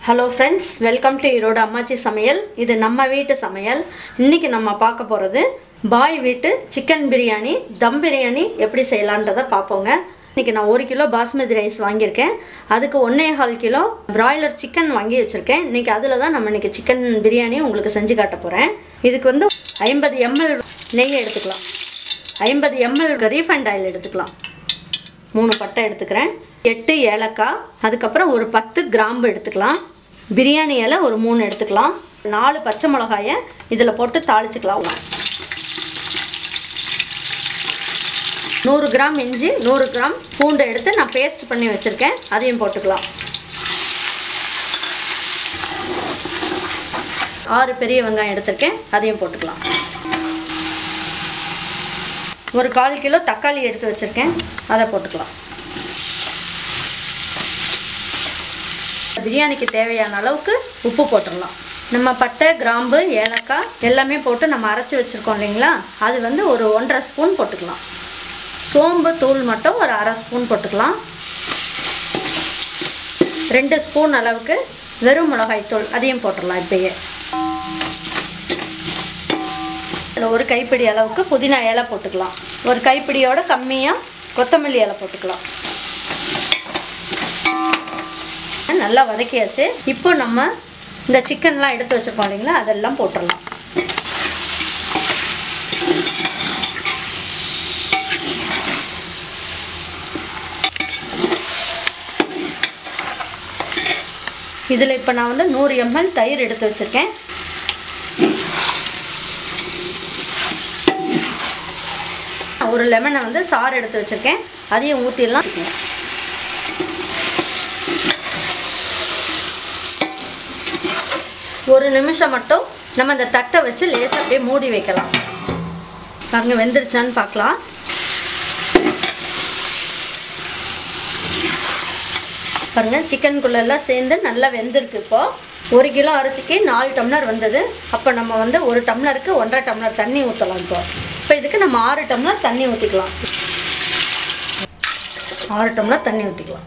hello friends welcome to Erode அம்மாச்சி சமையல் இது நம்ம வீட்டு சமையல் இன்றைக்கி நம்ம பார்க்க போகிறது பாய் வீட்டு சிக்கன் பிரியாணி தம் பிரியாணி எப்படி செய்யலான்றதை பார்ப்போங்க இன்றைக்கி நான் ஒரு கிலோ பாஸ்மதி ரைஸ் வாங்கியிருக்கேன் அதுக்கு ஒன்றே கால் கிலோ பிராய்லர் சிக்கன் வாங்கி வச்சுருக்கேன் இன்றைக்கி அதில் தான் நம்ம இன்றைக்கி சிக்கன் பிரியாணி உங்களுக்கு செஞ்சு காட்ட போகிறேன் இதுக்கு வந்து ஐம்பது எம்எல் நெய் எடுத்துக்கலாம் ஐம்பது எம்எல் ரீஃபைண்ட் ஆயில் எடுத்துக்கலாம் மூணு பட்டை எடுத்துக்கிறேன் எட்டு ஏலக்காய் அதுக்கப்புறம் ஒரு பத்து கிராம்பு எடுத்துக்கலாம் பிரியாணி இலை ஒரு மூணு எடுத்துக்கலாம் நாலு பச்சை மிளகாயை இதில் போட்டு தாளிச்சுக்கலாம் நூறு கிராம் இஞ்சி நூறு கிராம் பூண்டு எடுத்து நான் பேஸ்ட் பண்ணி வச்சுருக்கேன் அதையும் போட்டுக்கலாம் ஆறு பெரிய வெங்காயம் எடுத்திருக்கேன் அதையும் போட்டுக்கலாம் ஒரு கால் கிலோ தக்காளி எடுத்து வச்சுருக்கேன் அதை போட்டுக்கலாம் பிரியாணிக்கு தேவையான அளவுக்கு உப்பு போட்டுடலாம் நம்ம பட்டை கிராம்பு ஏலக்காய் எல்லாமே போட்டு நம்ம அரைச்சி வச்சுருக்கோம் இல்லைங்களா அது வந்து ஒரு ஒன்றரை ஸ்பூன் போட்டுக்கலாம் சோம்பு தூள் மட்டும் ஒரு அரை ஸ்பூன் போட்டுக்கலாம் ரெண்டு ஸ்பூன் அளவுக்கு வெறும் மிளகாய் தூள் அதையும் போட்டுடலாம் இப்பயே இதில் ஒரு கைப்பிடி அளவுக்கு புதினா இலை போட்டுக்கலாம் ஒரு கைப்பிடியோட கம்மியாக கொத்தமல்லி இலை போட்டுக்கலாம் நல்லா வதக்கியாச்சு இப்போ நம்ம இந்த சிக்கன்லாம் எடுத்து வச்சுருக்கோம் இல்லைங்களா அதெல்லாம் போட்டுடலாம் இதில் இப்போ நான் வந்து நூறு எம்எல் தயிர் எடுத்து வச்சுருக்கேன் ஒரு லெமனை வந்து சாறு எடுத்து வச்சுருக்கேன் அதையும் ஊற்றிடலாம் ஒரு நிமிஷம் மட்டும் நம்ம அந்த தட்டை வச்சு லேசாக அப்படியே மூடி வைக்கலாம் பாருங்க வெந்துருச்சான்னு பார்க்கலாம் பாருங்க சிக்கனுக்குள்ளெல்லாம் சேர்ந்து நல்லா வெந்திருக்கு இப்போது ஒரு கிலோ அரிசிக்கு நாலு டம்ளர் வந்தது அப்போ நம்ம வந்து ஒரு டம்ளருக்கு ஒன்றரை டம்ளர் தண்ணி ஊற்றலாம் இப்போ இப்போ இதுக்கு நம்ம ஆறு டம்ளர் தண்ணி ஊற்றிக்கலாம் ஆறு டம்ளர் தண்ணி ஊற்றிக்கலாம்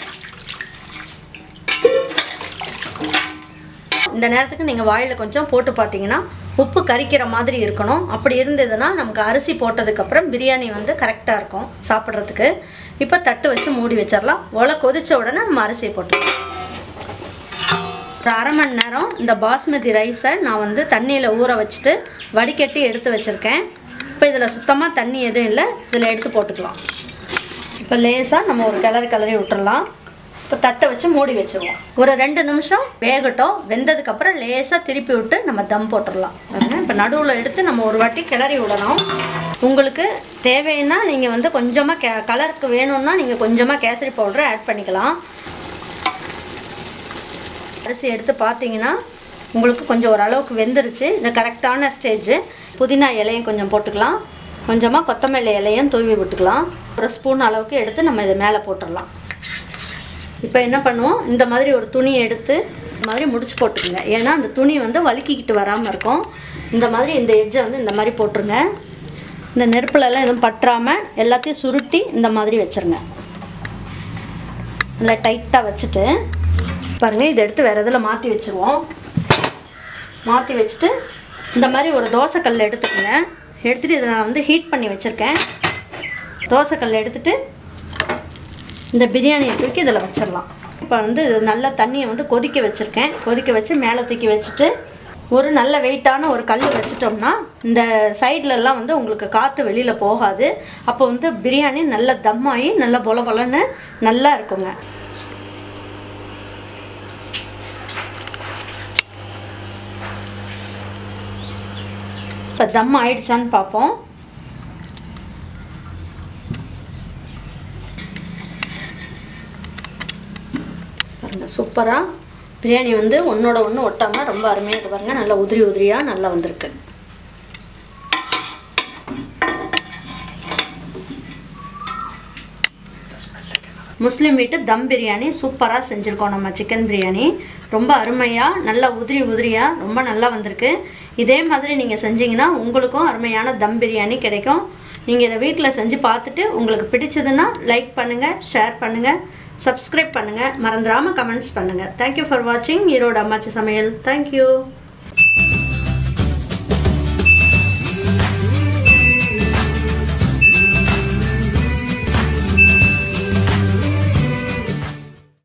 இந்த நேரத்துக்கு நீங்கள் வாயில் கொஞ்சம் போட்டு பார்த்தீங்கன்னா உப்பு கரிக்கிற மாதிரி இருக்கணும் அப்படி இருந்ததுன்னா நமக்கு அரிசி போட்டதுக்கப்புறம் பிரியாணி வந்து கரெக்டாக இருக்கும் சாப்பிட்றதுக்கு இப்போ தட்டு வச்சு மூடி வச்சிடலாம் ஒலை கொதித்த உடனே நம்ம அரிசியை போட்டுக்கலாம் ஒரு அரை மணி நேரம் இந்த பாஸ்மதி ரைஸை நான் வந்து தண்ணியில் ஊற வச்சுட்டு வடிகட்டி எடுத்து வச்சுருக்கேன் இப்போ இதில் சுத்தமாக தண்ணி எதுவும் இல்லை இதில் எடுத்து போட்டுக்கலாம் இப்போ லேசாக நம்ம ஒரு கிளறி கிளறி விட்டுறலாம் இப்போ தட்டை வச்சு மூடி வச்சுருவோம் ஒரு ரெண்டு நிமிஷம் வேகட்டும் வெந்ததுக்கப்புறம் லேசாக திருப்பி விட்டு நம்ம தம் போட்டுடலாம் இப்போ நடுவில் எடுத்து நம்ம ஒரு வாட்டி கிளறி விடணும் உங்களுக்கு தேவைன்னா நீங்கள் வந்து கொஞ்சமாக கே கலருக்கு வேணும்னா நீங்கள் கொஞ்சமாக கேசரி பவுடரை ஆட் பண்ணிக்கலாம் அரிசி எடுத்து பார்த்தீங்கன்னா உங்களுக்கு கொஞ்சம் ஓரளவுக்கு வெந்துருச்சு இந்த கரெக்டான ஸ்டேஜ் புதினா இலையும் கொஞ்சம் போட்டுக்கலாம் கொஞ்சமாக கொத்தமல்லி இலையும் தூவி விட்டுக்கலாம் ஒரு ஸ்பூன் அளவுக்கு எடுத்து நம்ம இதை மேலே போட்டுடலாம் இப்போ என்ன பண்ணுவோம் இந்த மாதிரி ஒரு துணி எடுத்து இந்த மாதிரி முடிச்சு போட்டுக்கோங்க ஏன்னா அந்த துணி வந்து வலுக்கிக்கிட்டு வராமல் இருக்கும் இந்த மாதிரி இந்த எட்ஜை வந்து இந்த மாதிரி போட்டுருங்க இந்த நெருப்புலலாம் எதுவும் பற்றாமல் எல்லாத்தையும் சுருட்டி இந்த மாதிரி வச்சுருங்க நல்லா டைட்டாக வச்சுட்டு பாருங்கள் இதை எடுத்து வேறு இதில் மாற்றி வச்சுருவோம் மாற்றி வச்சுட்டு இந்த மாதிரி ஒரு தோசைக்கல் எடுத்துக்கோங்க எடுத்துகிட்டு இதை நான் வந்து ஹீட் பண்ணி வச்சுருக்கேன் தோசைக்கல் எடுத்துகிட்டு இந்த பிரியாணியை தூக்கி இதில் வச்சிடலாம் இப்போ வந்து இது நல்ல தண்ணியை வந்து கொதிக்க வச்சுருக்கேன் கொதிக்க வச்சு மேலே தூக்கி வச்சுட்டு ஒரு நல்ல வெயிட்டான ஒரு கல் வச்சிட்டோம்னா இந்த சைட்லலாம் வந்து உங்களுக்கு காற்று வெளியில் போகாது அப்போ வந்து பிரியாணி நல்லா தம்மாகி நல்லா பொல பொலன்னு நல்லா இருக்குங்க இப்போ தம் ஆயிடுச்சான்னு பார்ப்போம் பாருங்கள் சூப்பராக பிரியாணி வந்து ஒன்றோட ஒன்று ஒட்டாமல் ரொம்ப அருமையாக இருக்கு பாருங்கள் நல்லா உதிரி உதிரியாக நல்லா வந்திருக்கு முஸ்லீம் வீட்டு தம் பிரியாணி சூப்பராக செஞ்சுருக்கோம் நம்ம சிக்கன் பிரியாணி ரொம்ப அருமையாக நல்லா உதிரி உதிரியாக ரொம்ப நல்லா வந்திருக்கு இதே மாதிரி நீங்கள் செஞ்சீங்கன்னா உங்களுக்கும் அருமையான தம் பிரியாணி கிடைக்கும் நீங்கள் இதை வீட்டில் செஞ்சு பார்த்துட்டு உங்களுக்கு பிடிச்சதுன்னா லைக் பண்ணுங்கள் ஷேர் பண்ணுங்கள் சப்ஸ்கிரைப் பண்ணுங்கள் மறந்துடாமல் கமெண்ட்ஸ் பண்ணுங்கள் தேங்க்யூ ஃபார் வாட்சிங் ஈரோடு அம்மாச்சி சமையல் தேங்க்யூ